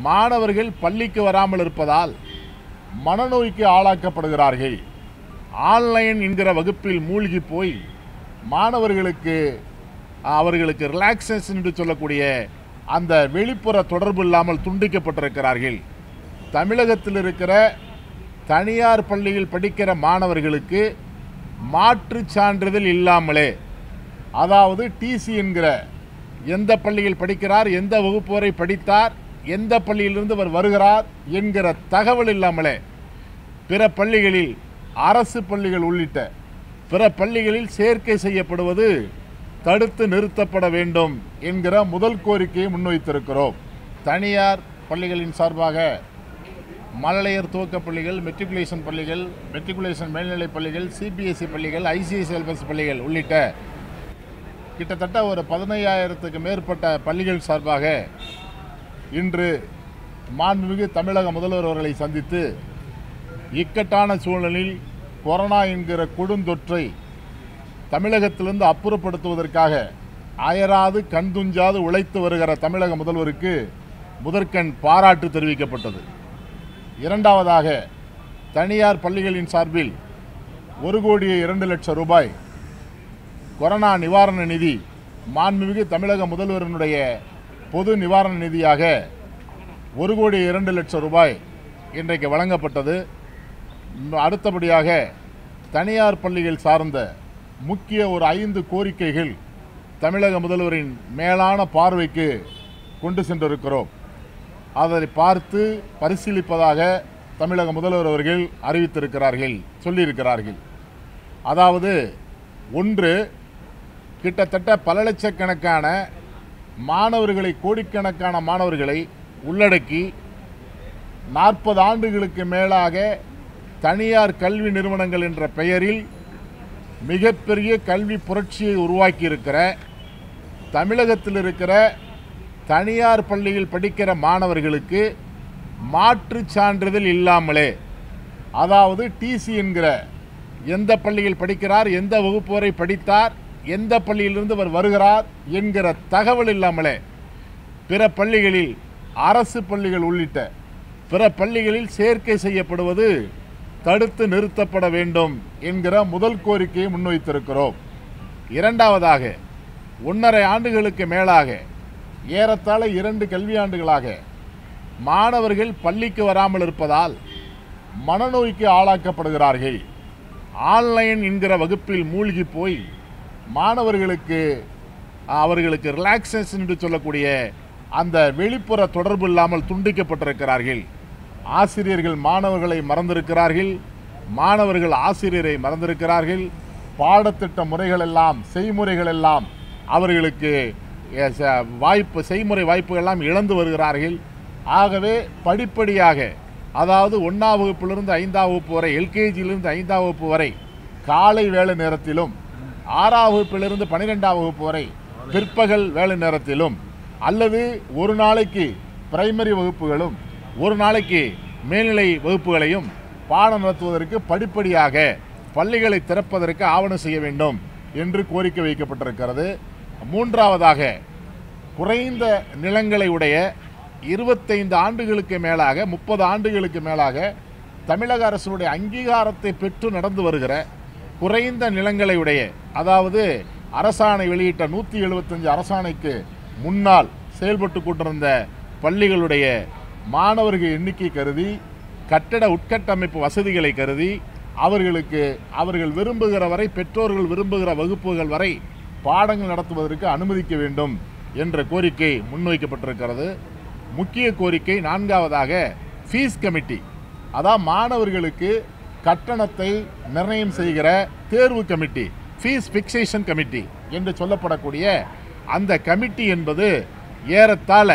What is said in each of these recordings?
மாணவர்கள் பள்ளிக்கு வராமல் இருப்பதால் மனநோய்க்கு ஆளாக்கப்படுகிறார்கள் ஆன்லைன் என்கிற வகுப்பில் மூழ்கி போய் மாணவர்களுக்கு அவர்களுக்கு ரிலாக்ஸேஷன் என்று சொல்லக்கூடிய அந்த வெளிப்புற தொடர்பு இல்லாமல் துண்டிக்கப்பட்டிருக்கிறார்கள் தமிழகத்தில் இருக்கிற தனியார் பள்ளியில் படிக்கிற மாணவர்களுக்கு மாற்றுச் சான்றிதழ் இல்லாமலே அதாவது டிசி என்கிற எந்த பள்ளியில் படிக்கிறார் எந்த வகுப்பு வரை படித்தார் எந்த பள்ளியிலிருந்து அவர் வருகிறார் என்கிற தகவல் இல்லாமலே பிற பள்ளிகளில் அரசு பள்ளிகள் உள்ளிட்ட பிற பள்ளிகளில் சேர்க்கை செய்யப்படுவது தடுத்து நிறுத்தப்பட வேண்டும் என்கிற முதல் கோரிக்கையை முன்வைத்திருக்கிறோம் தனியார் பள்ளிகளின் சார்பாக மழலையர் துவக்க பள்ளிகள் மெட்ரிகுலேஷன் பள்ளிகள் மெட்ரிகுலேஷன் மேல்நிலைப் பள்ளிகள் சிபிஎஸ்இ பள்ளிகள் ஐசிஎஸ்எல்எஸ் பள்ளிகள் உள்ளிட்ட கிட்டத்தட்ட ஒரு பதினையாயிரத்துக்கு மேற்பட்ட பள்ளிகள் சார்பாக இன்று மாண்புமிகு தமிழக முதல்வர் அவர்களை சந்தித்து இக்கட்டான சூழலில் கொரோனா என்கிற கொடுந்தொற்றை தமிழகத்திலிருந்து அப்புறப்படுத்துவதற்காக அயராது கண்துஞ்சாது உழைத்து வருகிற தமிழக முதல்வருக்கு முதற்கண் பாராட்டு தெரிவிக்கப்பட்டது இரண்டாவதாக தனியார் பள்ளிகளின் சார்பில் ஒரு கோடியே இரண்டு லட்சம் ரூபாய் கொரோனா நிவாரண நிதி மாண்புமிகு தமிழக முதல்வரினுடைய பொது நிவாரண நிதியாக ஒரு கோடி இரண்டு லட்சம் ரூபாய் இன்றைக்கு வழங்கப்பட்டது இன்னும் அடுத்தபடியாக தனியார் பள்ளிகள் சார்ந்த முக்கிய ஒரு ஐந்து கோரிக்கைகள் தமிழக முதல்வரின் மேலான பார்வைக்கு கொண்டு சென்றிருக்கிறோம் அதை பார்த்து பரிசீலிப்பதாக தமிழக முதல்வர் அவர்கள் அறிவித்திருக்கிறார்கள் சொல்லியிருக்கிறார்கள் அதாவது ஒன்று கிட்டத்தட்ட பல லட்சக்கணக்கான மாணவர்களை கோடிக்கணக்கான மாணவர்களை உள்ளடக்கி நாற்பது ஆண்டுகளுக்கு மேலாக தனியார் கல்வி நிறுவனங்கள் என்ற பெயரில் மிகப்பெரிய கல்வி புரட்சியை உருவாக்கியிருக்கிற தமிழகத்தில் இருக்கிற தனியார் பள்ளியில் படிக்கிற மாணவர்களுக்கு மாற்றுச் சான்றிதழ் இல்லாமலே அதாவது டிசி என்கிற எந்த பள்ளியில் படிக்கிறார் எந்த வகுப்பு வரை படித்தார் எந்த பள்ளியிலிருந்து அவர் வருகிறார் என்கிற தகவல் இல்லாமலே பிற பள்ளிகளில் அரசு பள்ளிகள் உள்ளிட்ட பிற பள்ளிகளில் சேர்க்கை செய்யப்படுவது தடுத்து நிறுத்தப்பட வேண்டும் என்கிற முதல் கோரிக்கையை முன்வைத்திருக்கிறோம் இரண்டாவதாக ஒன்றரை ஆண்டுகளுக்கு மேலாக ஏறத்தாழ இரண்டு கல்வியாண்டுகளாக மாணவர்கள் பள்ளிக்கு வராமல் இருப்பதால் மனநோய்க்கு ஆளாக்கப்படுகிறார்கள் ஆன்லைன் என்கிற வகுப்பில் மூழ்கி போய் மாணவர்களுக்கு அவர்களுக்கு ரிலாக்ஸேஷன் என்று சொல்லக்கூடிய அந்த வெளிப்புற தொடர்பு இல்லாமல் துண்டிக்கப்பட்டிருக்கிறார்கள் ஆசிரியர்கள் மாணவர்களை மறந்திருக்கிறார்கள் மாணவர்கள் ஆசிரியரை மறந்திருக்கிறார்கள் பாடத்திட்ட முறைகள் எல்லாம் செய்முறைகள் எல்லாம் அவர்களுக்கு எ, ச- வாய்ப்பு செய்முறை வாய்ப்புகள் எல்லாம் இழந்து வருகிறார்கள் ஆகவே படிப்படியாக அதாவது ஒன்றாம் வகுப்பிலிருந்து ஐந்தாம் வகுப்பு வரை எல்கேஜியிலிருந்து ஐந்தாம் வகுப்பு வரை காலை வேலை நேரத்திலும் ஆறாம் வகுப்பிலிருந்து பன்னிரெண்டாம் வகுப்பு வரை பிற்பகல் வேலை நேரத்திலும் அல்லது ஒரு நாளைக்கு பிரைமரி வகுப்புகளும் ஒரு நாளைக்கு மேல்நிலை வகுப்புகளையும் பாடம் நடத்துவதற்கு படிப்படியாக பள்ளிகளை திறப்பதற்கு ஆவணம் செய்ய வேண்டும் என்று கோரிக்கை வைக்கப்பட்டிருக்கிறது மூன்றாவதாக குறைந்த நிலங்களை உடைய இருபத்தைந்து ஆண்டுகளுக்கு மேலாக முப்பது ஆண்டுகளுக்கு மேலாக தமிழக அரசுடைய அங்கீகாரத்தை பெற்று நடந்து வருகிற குறைந்த நிலங்களை உடைய அதாவது அரசாணை வெளியிட்ட நூற்றி எழுபத்தஞ்சு அரசாணைக்கு முன்னால் செயல்பட்டு கொண்டிருந்த பள்ளிகளுடைய மாணவர்கள் எண்ணிக்கை கருதி கட்டட உட்கட்டமைப்பு வசதிகளை கருதி அவர்களுக்கு அவர்கள் விரும்புகிற வரை பெற்றோர்கள் விரும்புகிற வகுப்புகள் வரை பாடங்கள் நடத்துவதற்கு அனுமதிக்க வேண்டும் என்ற கோரிக்கை முன்வைக்கப்பட்டிருக்கிறது முக்கிய கோரிக்கை நான்காவதாக ஃபீஸ் கமிட்டி அதான் மாணவர்களுக்கு கட்டணத்தை நிர்ணயம் செய்கிற தேர்வு கமிட்டி ஃபீஸ் ஃபிக்சேஷன் கமிட்டி என்று சொல்லப்படக்கூடிய அந்த கமிட்டி என்பது ஏறத்தாழ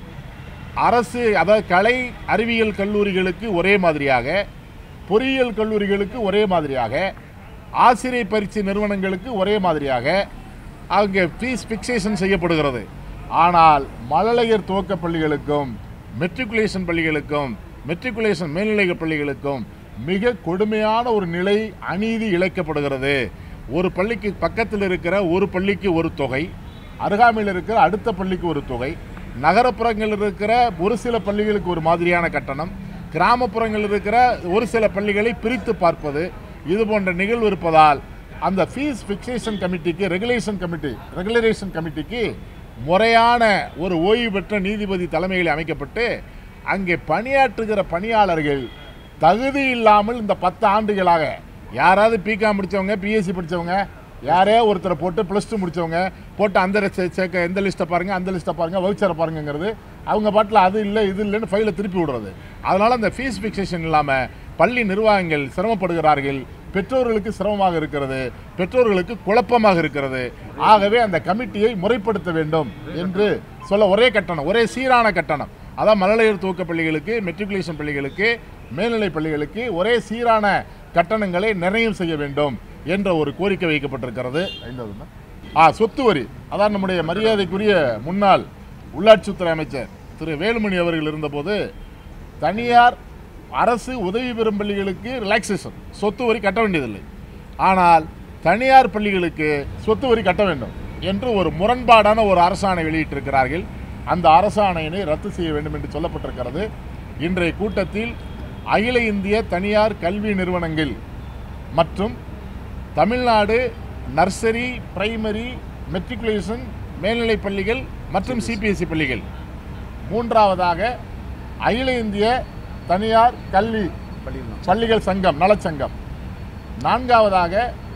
அரசு அதாவது கலை அறிவியல் கல்லூரிகளுக்கு ஒரே மாதிரியாக பொறியியல் கல்லூரிகளுக்கு ஒரே மாதிரியாக ஆசிரியர் பயிற்சி நிறுவனங்களுக்கு ஒரே மாதிரியாக அங்கே ஃபீஸ் ஃபிக்சேஷன் செய்யப்படுகிறது ஆனால் மழலையர் துவக்க பள்ளிகளுக்கும் மெட்ரிகுலேஷன் பள்ளிகளுக்கும் மெட்ரிகுலேஷன் மேல்நிலை பள்ளிகளுக்கும் மிக கொடுமையான ஒரு நிலை அநீதி இழைக்கப்படுகிறது ஒரு பள்ளிக்கு பக்கத்தில் இருக்கிற ஒரு பள்ளிக்கு ஒரு தொகை அருகாமையில் இருக்கிற அடுத்த பள்ளிக்கு ஒரு தொகை நகரப்புறங்களில் இருக்கிற ஒரு சில பள்ளிகளுக்கு ஒரு மாதிரியான கட்டணம் கிராமப்புறங்களில் இருக்கிற ஒரு சில பள்ளிகளை பிரித்து பார்ப்பது இது போன்ற நிகழ்வு இருப்பதால் அந்த ஃபீஸ் ஃபிக்சேஷன் கமிட்டிக்கு ரெகுலேஷன் கமிட்டி ரெகுலரேஷன் கமிட்டிக்கு முறையான ஒரு ஓய்வு பெற்ற நீதிபதி தலைமையில் அமைக்கப்பட்டு அங்கே பணியாற்றுகிற பணியாளர்கள் தகுதி இல்லாமல் இந்த பத்து ஆண்டுகளாக யாராவது பிகாம் முடிச்சவங்க பிஎஸ்சி படிச்சவங்க யாரே ஒருத்தரை போட்டு ப்ளஸ் டூ முடிச்சவங்க போட்டு அந்த லிஸ்ட்டை சேர்க்க எந்த லிஸ்ட்டை பாருங்க அந்த லிஸ்ட்டை பாருங்க வவுச்சரை பாருங்கங்கிறது அவங்க பாட்டில் அது இல்லை இது இல்லைன்னு ஃபைலை திருப்பி விடுறது அதனால அந்த ஃபீஸ் ஃபிக்சேஷன் இல்லாமல் பள்ளி நிர்வாகங்கள் சிரமப்படுகிறார்கள் பெற்றோர்களுக்கு சிரமமாக இருக்கிறது பெற்றோர்களுக்கு குழப்பமாக இருக்கிறது ஆகவே அந்த கமிட்டியை முறைப்படுத்த வேண்டும் என்று சொல்ல ஒரே கட்டணம் ஒரே சீரான கட்டணம் அதான் மழலையர் துவக்க பள்ளிகளுக்கு மெட்ரிகுலேஷன் பள்ளிகளுக்கு மேல்நிலை பள்ளிகளுக்கு ஒரே சீரான கட்டணங்களை நிர்ணயம் செய்ய வேண்டும் என்ற ஒரு கோரிக்கை வைக்கப்பட்டிருக்கிறது ஐந்தாவது என்ன? ஆ சொத்து வரி அதான் நம்முடைய மரியாதைக்குரிய முன்னாள் உள்ளாட்சித்துறை அமைச்சர் திரு வேலுமணி அவர்கள் இருந்தபோது தனியார் அரசு உதவி பெறும் பள்ளிகளுக்கு ரிலாக்ஸேஷன் சொத்து வரி கட்ட வேண்டியதில்லை ஆனால் தனியார் பள்ளிகளுக்கு சொத்து வரி கட்ட வேண்டும் என்று ஒரு முரண்பாடான ஒரு அரசாணை வெளியிட்டிருக்கிறார்கள் அந்த அரசாணையினை ரத்து செய்ய வேண்டும் என்று சொல்லப்பட்டிருக்கிறது இன்றைய கூட்டத்தில் அகில இந்திய தனியார் கல்வி நிறுவனங்கள் மற்றும் தமிழ்நாடு நர்சரி பிரைமரி மெட்ரிகுலேஷன் மேல்நிலைப் பள்ளிகள் மற்றும் சிபிஎஸ்இ பள்ளிகள் மூன்றாவதாக அகில இந்திய தனியார் கல்வி பள்ளிகள் சங்கம் நலச்சங்கம் நான்காவதாக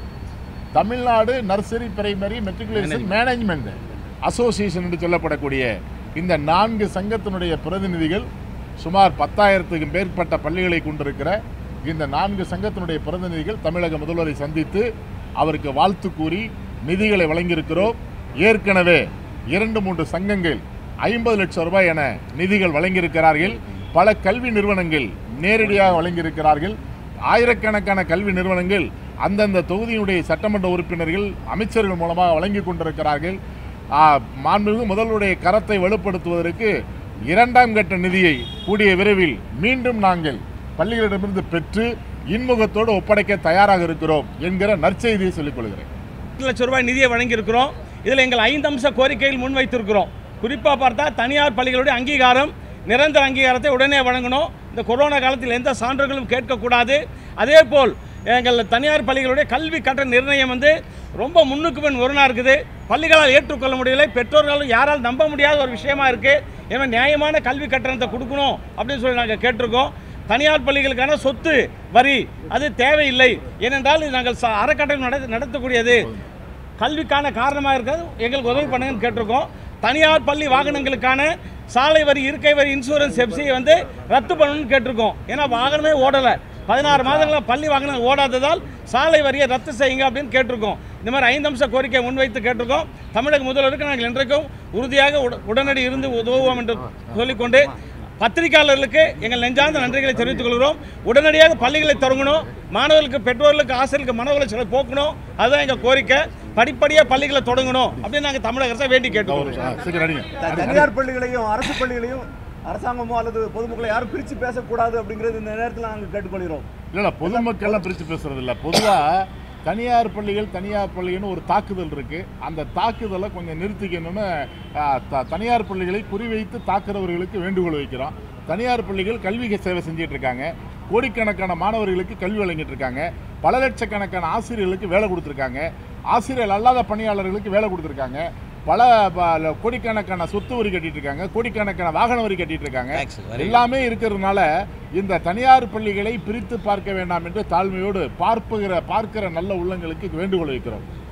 Tamil Nadu nursery primary matriculation management association என்று சொல்லப்படக்கூடிய இந்த நான்கு சங்கத்தினுடைய பிரதிநிதிகள் சுமார் பத்தாயிரத்துக்கும் மேற்பட்ட பள்ளிகளை கொண்டிருக்கிற இந்த நான்கு சங்கத்தினுடைய பிரதிநிதிகள் தமிழக முதல்வரை சந்தித்து அவருக்கு வாழ்த்து கூறி நிதிகளை வழங்கியிருக்கிறோம் ஏற்கனவே இரண்டு மூன்று சங்கங்கள் ஐம்பது லட்சம் ரூபாய் என நிதிகள் வழங்கியிருக்கிறார்கள் பல கல்வி நிறுவனங்கள் நேரடியாக வழங்கியிருக்கிறார்கள் ஆயிரக்கணக்கான கல்வி நிறுவனங்கள் அந்தந்த தொகுதியினுடைய சட்டமன்ற உறுப்பினர்கள் அமைச்சர்கள் மூலமாக வழங்கி கொண்டிருக்கிறார்கள் ஆ, மாண்புமிகு முதல்வருடைய கரத்தை வலுப்படுத்துவதற்கு இரண்டாம் கட்ட நிதியை கூடிய விரைவில் மீண்டும் நாங்கள் பள்ளிகளிடமிருந்து பெற்று இன்முகத்தோடு ஒப்படைக்க தயாராக இருக்கிறோம் என்கிற நற்செய்தியை சொல்லிக் கொள்கிறேன் எட்டு லட்சம் ரூபாய் நிதியை வழங்கியிருக்கிறோம் இதில் எங்கள் ஐந்து அம்ச கோரிக்கைகள் முன்வைத்திருக்கிறோம் குறிப்பாக பார்த்தா தனியார் பள்ளிகளுடைய அங்கீகாரம் நிரந்தர அங்கீகாரத்தை உடனே வழங்கணும் இந்த கொரோனா காலத்தில் எந்த சான்றுகளும் கேட்கக்கூடாது அதே போல் எங்கள் தனியார் பள்ளிகளுடைய கல்வி கட்டண நிர்ணயம் வந்து ரொம்ப முன்னுக்கு பின் ஒருனா இருக்குது பள்ளிகளால் ஏற்றுக்கொள்ள முடியலை பெற்றோர்கள் யாரால் நம்ப முடியாத ஒரு விஷயமா இருக்குது ஏன்னா நியாயமான கல்வி கட்டணத்தை கொடுக்கணும் அப்படின்னு சொல்லி நாங்கள் கேட்டிருக்கோம் தனியார் பள்ளிகளுக்கான சொத்து வரி அது தேவையில்லை ஏனென்றால் இது நாங்கள் ச- அறக்கட்டளை நட நடத்தக்கூடியது கல்விக்கான காரணமாக இருக்கிறது எங்களுக்கு உதவி பண்ணுங்கன்னு கேட்டிருக்கோம் தனியார் பள்ளி வாகனங்களுக்கான சாலை வரி இருக்கை வரி இன்சூரன்ஸ் எஃப்சியை வந்து ரத்து பண்ணணும்னு கேட்டிருக்கோம் ஏன்னா வாகனமே ஓடலை பதினாறு மாதங்களாக பள்ளி வாகனம் ஓடாததால் சாலை வரியை ரத்து செய்யுங்க அப்படின்னு கேட்டிருக்கோம் இந்த மாதிரி ஐந்து அம்ச கோரிக்கை முன்வைத்து கேட்டிருக்கோம் தமிழக முதல்வருக்கு நாங்கள் இன்றைக்கும் உறுதியாக உட- உடனடி இருந்து உதவுவோம் என்று சொல்லிக்கொண்டு பத்திரிகையாளர்களுக்கு எங்கள் நெஞ்சார்ந்த நன்றிகளை தெரிவித்துக் கொள்கிறோம் உடனடியாக பள்ளிகளை தொடங்கணும் மாணவர்களுக்கு பெற்றோர்களுக்கு ஆசிரியர்களுக்கு மன உளைச்சலை போக்கணும் அதுதான் எங்கள் கோரிக்கை படிப்படியாக பள்ளிகளை தொடங்கணும் அப்படின்னு நாங்கள் தமிழக அரசை வேண்டி கேட்டுக்கொள்கிறோம் ஆ, சீக்கிரம் அடிங்க த- தனியார் பள்ளிகளையும் அரசு பள்ளிகளையும் அரசாங்கமோ அல்லது பொதுமக்களை யாரும் பிரித்து பேசக்கூடாது அப்படிங்கிறது இந்த நேரத்தில் நாங்கள் கேட்டுக்கொள்கிறோம் இல்ல பொதுமக்கள்லாம் பிரித்து பேசுறது இல்ல பொதுவா தனியார் பள்ளிகள் தனியார் பள்ளிகள்னு ஒரு தாக்குதல் இருக்கு அந்த தாக்குதலை கொஞ்சம் நிறுத்திக்கணும்னு ஆ, த- தனியார் பள்ளிகளை குறிவைத்து தாக்குறவர்களுக்கு வேண்டுகோள் வைக்கிறோம் தனியார் பள்ளிகள் கல்வி சேவை செஞ்சுட்டு இருக்காங்க கோடிக்கணக்கான மாணவர்களுக்கு கல்வி வழங்கிட்டு இருக்காங்க பல லட்சக்கணக்கான ஆசிரியர்களுக்கு வேலை கொடுத்துருக்காங்க ஆசிரியர் அல்லாத பணியாளர்களுக்கு வேலை கொடுத்துருக்காங்க பல ப- கோடிக்கணக்கான சொத்து வரி கட்டிட்டு இருக்காங்க கோடிக்கணக்கான வாகன வரி கட்டிட்டு இருக்காங்க எல்லாமே இருக்கிறதுனால இந்த தனியார் பள்ளிகளை பிரித்து பார்க்க வேண்டாம் என்று தாழ்மையோடு பார்ப்புகிற பார்க்கிற நல்ல உள்ளங்களுக்கு வேண்டுகோள் வைக்கிறோம்